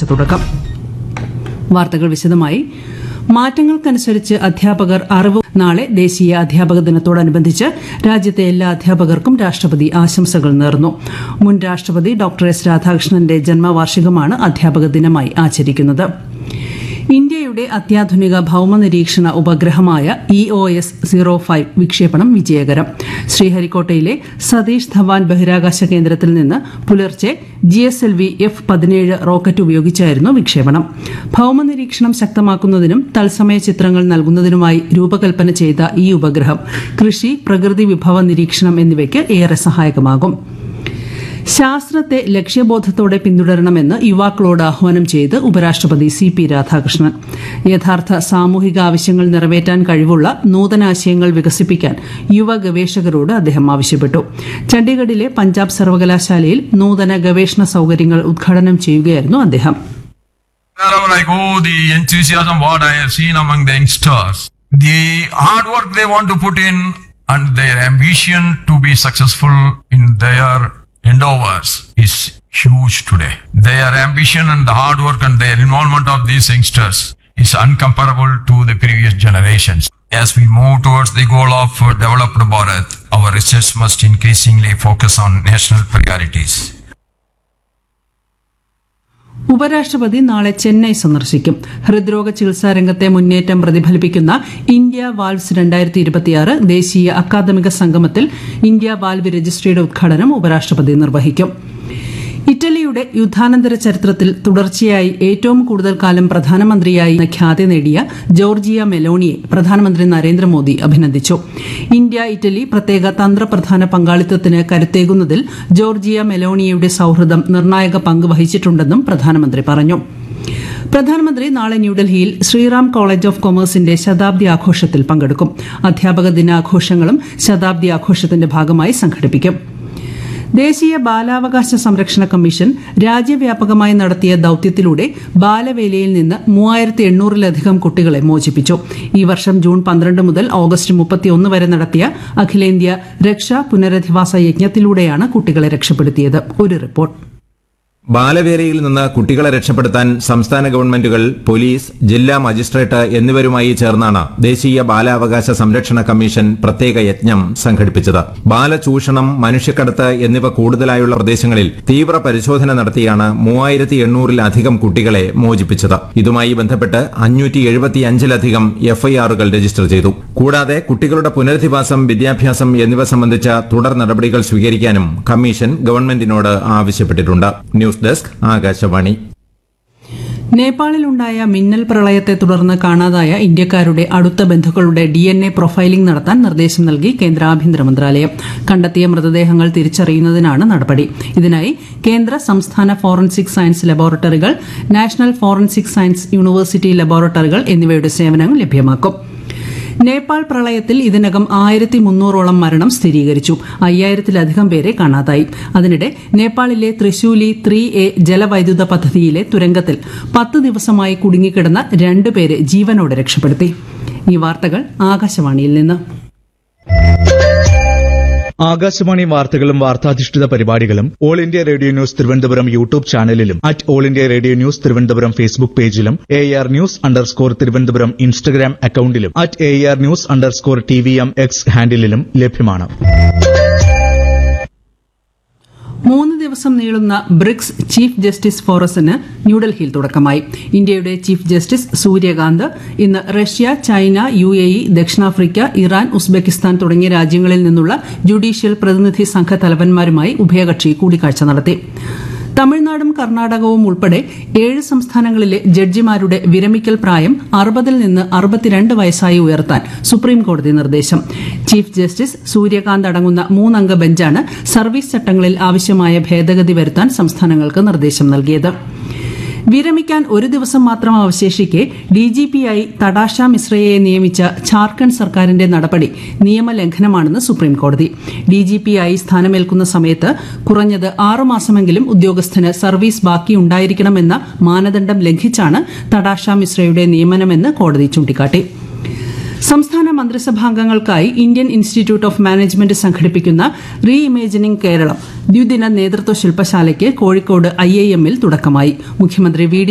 മികച്ച തുടക്കം വാർത്തകൾ വിശദമായി മാറ്റങ്ങൾക്കനുസരിച്ച് അധ്യാപകർ അറിവ് നാളെ ദേശീയ അധ്യാപക ദിനത്തോടനുബന്ധിച്ച് രാജ്യത്തെ എല്ലാ അധ്യാപകർക്കും രാഷ്ട്രപതി ആശംസകൾ നേർന്നു മുൻ രാഷ്ട്രപതി ഡോക്ടർ എസ് രാധാകൃഷ്ണന്റെ ജന്മവാർഷികമാണ് അധ്യാപക ദിനമായി ആചരിക്കുന്നത് ഇന്ത്യയുടെ അത്യാധുനിക ഭൌമ നിരീക്ഷണ ഉപഗ്രഹമായ E O S zero five വിക്ഷേപണം വിജയകരം ശ്രീഹരിക്കോട്ടയിലെ സതീഷ് ധവാൻ ബഹിരാകാശ കേന്ദ്രത്തിൽ നിന്ന് പുലർച്ചെ G S L V F പതിനേഴ് റോക്കറ്റ് ഉപയോഗിച്ചായിരുന്നു വിക്ഷേപണം ഭൌമ നിരീക്ഷണം ശക്തമാക്കുന്നതിനും തത്സമയ ചിത്രങ്ങൾ നൽകുന്നതിനുമായി രൂപകൽപ്പന ചെയ്ത ഈ ഉപഗ്രഹം കൃഷി പ്രകൃതി വിഭവ നിരീക്ഷണം എന്നിവയ്ക്ക് ഏറെ സഹായകമാകും ശാസ്ത്രത്തെ ലക്ഷ്യബോധത്തോടെ പിന്തുടരണമെന്ന് യുവാക്കളോട് ആഹ്വാനം ചെയ്ത് ഉപരാഷ്ട്രപതി സി പി രാധാകൃഷ്ണൻ യഥാർത്ഥ സാമൂഹിക ആവശ്യങ്ങൾ നിറവേറ്റാൻ കഴിവുള്ള നൂതനാശയങ്ങൾ വികസിപ്പിക്കാൻ യുവ ഗവേഷകരോട് അദ്ദേഹം ആവശ്യപ്പെട്ടു ചണ്ഡീഗഡിലെ പഞ്ചാബ് സർവകലാശാലയിൽ നൂതന ഗവേഷണ സൌകര്യങ്ങൾ ഉദ്ഘാടനം ചെയ്യുകയായിരുന്നു അദ്ദേഹം Wherever I go, the enthusiasm what I have seen among the youngsters, the hard work they want to put in and their ambition to be successful in their endeavors is huge today. Their ambition and the hard work and their involvement of these youngsters is uncomparable to the previous generations. As we move towards the goal of uh, developed Bharat, our research must increasingly focus on national priorities. ഉപരാഷ്ട്രപതി നാളെ ചെന്നൈ സന്ദർശിക്കും ഹൃദ്രോഗ ചികിത്സാ രംഗത്തെ മുന്നേറ്റം പ്രതിഫലിപ്പിക്കുന്ന India valves രണ്ടായിരത്തി ഇരുപത്തിയാറ് ദേശീയ അക്കാദമിക സംഗമത്തിൽ ഇന്ത്യ വാൽവ് രജിസ്ട്രിയുടെ ഉദ്ഘാടനം ഉപരാഷ്ട്രപതി നിർവഹിക്കും ഇറ്റലിയുടെ യുദ്ധാനന്തര ചരിത്രത്തിൽ തുടർച്ചയായി ഏറ്റവും കൂടുതൽ കാലം പ്രധാനമന്ത്രിയായി എന്ന ഖ്യാതി നേടിയ ജോർജിയ മെലോണിയെ പ്രധാനമന്ത്രി നരേന്ദ്രമോദി അഭിനന്ദിച്ചു ഇന്ത്യ ഇറ്റലി പ്രത്യേക തന്ത്രപ്രധാന പങ്കാളിത്തത്തിന് കരുത്തേകുന്നതിൽ ജോർജിയ മെലോണിയയുടെ സൌഹൃദം നിർണായക പങ്ക് വഹിച്ചിട്ടുണ്ടെന്നും പ്രധാനമന്ത്രി പറഞ്ഞു പ്രധാനമന്ത്രി നാളെ ന്യൂഡൽഹിയിൽ ശ്രീറാം കോളേജ് ഓഫ് കൊമേഴ്സിന്റെ ശതാബ്ദി ആഘോഷത്തിൽ പങ്കെടുക്കും അധ്യാപക ദിനാഘോഷങ്ങളും ശതാബ്ദി ആഘോഷത്തിന്റെ ഭാഗമായി സംഘടിപ്പിക്കും ദേശീയ ബാലാവകാശ സംരക്ഷണ കമ്മീഷൻ രാജ്യവ്യാപകമായി നടത്തിയ ദൌത്യത്തിലൂടെ ബാലവേലയിൽ നിന്ന് മൂവായിരത്തി എണ്ണൂറിലധികം കുട്ടികളെ മോചിപ്പിച്ചു ഈ വർഷം ജൂൺ പന്ത്രണ്ട് മുതൽ ഓഗസ്റ്റ് മുപ്പത്തിയൊന്ന് വരെ നടത്തിയ അഖിലേന്ത്യാ രക്ഷാ പുനരധിവാസ യജ്ഞത്തിലൂടെയാണ് കുട്ടികളെ രക്ഷപ്പെടുത്തിയത് ഒരു റിപ്പോർട്ട് ബാലവേലയിൽ നിന്ന് കുട്ടികളെ രക്ഷപ്പെടുത്താൻ സംസ്ഥാന ഗവൺമെന്റുകൾ പോലീസ് ജില്ലാ മജിസ്ട്രേറ്റ് എന്നിവരുമായി ചേർന്നാണ് ദേശീയ ബാലാവകാശ സംരക്ഷണ കമ്മീഷൻ പ്രത്യേക യജ്ഞം സംഘടിപ്പിച്ചത് ബാലചൂഷണം മനുഷ്യക്കടത്ത് എന്നിവ കൂടുതലായുള്ള പ്രദേശങ്ങളിൽ തീവ്ര പരിശോധന നടത്തിയാണ് മൂവായിരത്തി എണ്ണൂറിലധികം കുട്ടികളെ മോചിപ്പിച്ചത് ഇതുമായി ബന്ധപ്പെട്ട് അഞ്ഞൂറ്റി എഴുപത്തിയഞ്ചിലധികം എഫ്ഐആറുകൾ രജിസ്റ്റർ ചെയ്തു കൂടാതെ കുട്ടികളുടെ പുനരധിവാസം വിദ്യാഭ്യാസം എന്നിവ സംബന്ധിച്ച തുടർ നടപടികൾ സ്വീകരിക്കാനും കമ്മീഷൻ ഗവൺമെന്റിനോട് ആവശ്യപ്പെട്ടിട്ടുണ്ട് ന്യൂസ് ഡെസ്ക് ആകാശവാണി നേപ്പാളിലുണ്ടായ മിന്നൽ പ്രളയത്തെ തുടർന്ന് കാണാതായ ഇന്ത്യക്കാരുടെ അടുത്ത ബന്ധുക്കളുടെ ഡി എൻ എ പ്രൊഫൈലിംഗ് നടത്താൻ നിർദ്ദേശം നൽകി കേന്ദ്ര ആഭ്യന്തര മന്ത്രാലയം കണ്ടെത്തിയ മൃതദേഹങ്ങൾ തിരിച്ചറിയുന്നതിനാണ് നടപടി ഇതിനായി കേന്ദ്ര സംസ്ഥാന ഫോറൻസിക് സയൻസ് ലബോറട്ടറികൾ നാഷണൽ ഫോറൻസിക് സയൻസ് യൂണിവേഴ്സിറ്റി ലബോറട്ടറികൾ എന്നിവയുടെ സേവനങ്ങൾ ലഭ്യമാക്കും നേപ്പാൾ പ്രളയത്തിൽ ഇതിനകം ആയിരത്തി മുന്നൂറോളം മരണം സ്ഥിരീകരിച്ചു അയ്യായിരത്തിലധികം പേരെ കാണാതായി അതിനിടെ നേപ്പാളിലെ ത്രിശൂലി ത്രീ എ ജലവൈദ്യുത പദ്ധതിയിലെ തുരങ്കത്തിൽ പത്ത് ദിവസമായി കുടുങ്ങിക്കിടന്ന രണ്ടുപേരെ ജീവനോടെ രക്ഷപ്പെടുത്തി ഈ വാർത്തകൾ ആകാശവാണിയിൽ നിന്ന് ആകാശവാണി വാർത്തകളും വാർത്താധിഷ്ഠിത പരിപാടികളും all India radio news Thiruvananthapuram YouTube ചാനലിലും at all India radio news Thiruvananthapuram Facebook പേജിലും A R news underscore Thiruvananthapuram Instagram അക്കൌണ്ടിലും at A R news underscore T V M X ഹാൻഡിലും ലഭ്യമാണ് മൂന്ന് ദിവസം നീളുന്ന ബ്രിക്സ് ചീഫ് ജസ്റ്റിസ് ഫോറസിന് ന്യൂഡൽഹിയിൽ തുടക്കമായി ഇന്ത്യയുടെ ചീഫ് ജസ്റ്റിസ് സൂര്യകാന്ത് ഇന്ന് Russia China U A E ദക്ഷിണാഫ്രിക്ക ഇറാൻ ഉസ്ബെക്കിസ്ഥാൻ തുടങ്ങിയ രാജ്യങ്ങളിൽ നിന്നുള്ള ജുഡീഷ്യൽ പ്രതിനിധി സംഘ തലവന്മാരുമായി ഉഭയകക്ഷി കൂടിക്കാഴ്ച നടത്തി തമിഴ്നാടും കർണാടകവും ഉൾപ്പെടെ ഏഴ് സംസ്ഥാനങ്ങളിലെ ജഡ്ജിമാരുടെ വിരമിക്കൽ പ്രായം അറുപതിൽ നിന്ന് അറുപത്തിരണ്ട് വയസ്സായി ഉയർത്താൻ സുപ്രീം കോടതി നിർദ്ദേശം ചീഫ് ജസ്റ്റിസ് സൂര്യകാന്ത് അടങ്ങുന്ന മൂന്നംഗ ബെഞ്ചാണ് സർവീസ് ചട്ടങ്ങളിൽ ആവശ്യമായ ഭേദഗതി വരുത്താൻ സംസ്ഥാനങ്ങൾക്ക് നിർദ്ദേശം നൽകിയത് വിരമിക്കാൻ ഒരു ദിവസം മാത്രം അവശേഷിക്കെ ഡിജിപിയായി തടാഷ മിശ്രയെ നിയമിച്ച ഝാർഖണ്ഡ് സർക്കാരിന്റെ നടപടി നിയമലംഘനമാണെന്ന് സുപ്രീം കോടതി ഡിജിപിയായി സ്ഥാനമേൽക്കുന്ന സമയത്ത് കുറഞ്ഞത് ആറുമാസമെങ്കിലും ഉദ്യോഗസ്ഥന് സർവീസ് ബാക്കിയുണ്ടായിരിക്കണമെന്ന മാനദണ്ഡം ലംഘിച്ചാണ് തടാഷ മിശ്രയുടെ നിയമനമെന്ന് കോടതി ചൂണ്ടിക്കാട്ടി സംസ്ഥാന മന്ത്രിസഭാംഗങ്ങൾക്കായി ഇന്ത്യൻ ഇൻസ്റ്റിറ്റ്യൂട്ട് ഓഫ് മാനേജ്മെന്റ് സംഘടിപ്പിക്കുന്ന റീ ഇമേജിനിംഗ് കേരളം ദ്വിദിന നേതൃത്വ ശില്പശാലയ്ക്ക് കോഴിക്കോട് ഐ ഐ എമ്മിൽ തുടക്കമായി മുഖ്യമന്ത്രി വി ഡി